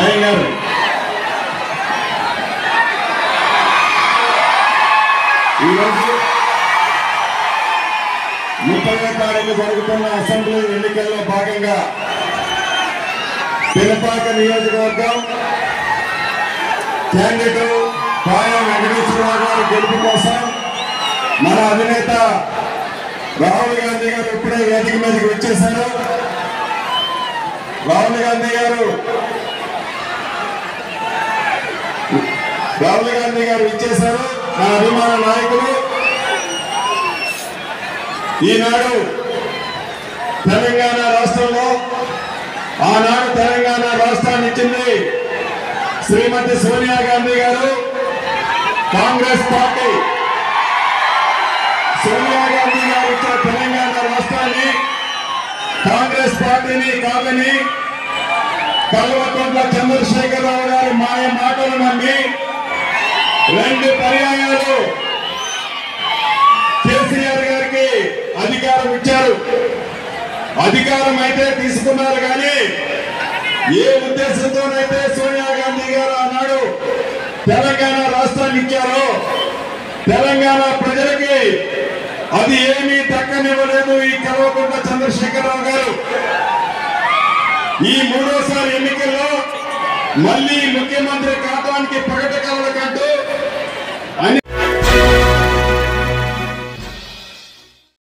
నాయన్ గారు ఈరోజు ముప్పై తారీఖు జరుగుతున్న అసెంబ్లీ ఎన్నికల్లో భాగంగా పినపాక నియోజకవర్గం క్యాండిడేట్ పాయం వెంకటేశ్వరరావు గారి గెలుపు కోసం మన అధినేత రాహుల్ గాంధీ గారు ఇప్పుడే వేదిక మీదకి వచ్చేశారు రాహుల్ గాంధీ గారు రాహుల్ గాంధీ గారు ఇచ్చేశారు నా అభిమాన నాయకులు ఈనాడు తెలంగాణ రాష్ట్రంలో ఆనాడు తెలంగాణ రాష్ట్రాన్ని ఇచ్చింది శ్రీమతి సోనియా గాంధీ గారు కాంగ్రెస్ పార్టీ సోనియా గాంధీ గారు ఇచ్చిన తెలంగాణ రాష్ట్రాన్ని కాంగ్రెస్ పార్టీని కాదని కల్వకుంట్ల చంద్రశేఖరరావు గారి మాయ మాటలు నమ్మి రెండు పర్యాయాలు కేసీఆర్ గారికి అధికారం ఇచ్చారు అధికారం అయితే తీసుకున్నారు కానీ ఏ ఉద్దేశంతోనైతే సోనియా గాంధీ గారు ఆనాడు తెలంగాణ రాష్ట్రాన్ని ఇచ్చారో తెలంగాణ ప్రజలకి అది ఏమీ దక్కనివ్వలేదు ఈ కల్వకుంట్ల చంద్రశేఖరరావు గారు ఈ మూడోసారి ఎన్నికల్లో మళ్ళీ ముఖ్యమంత్రి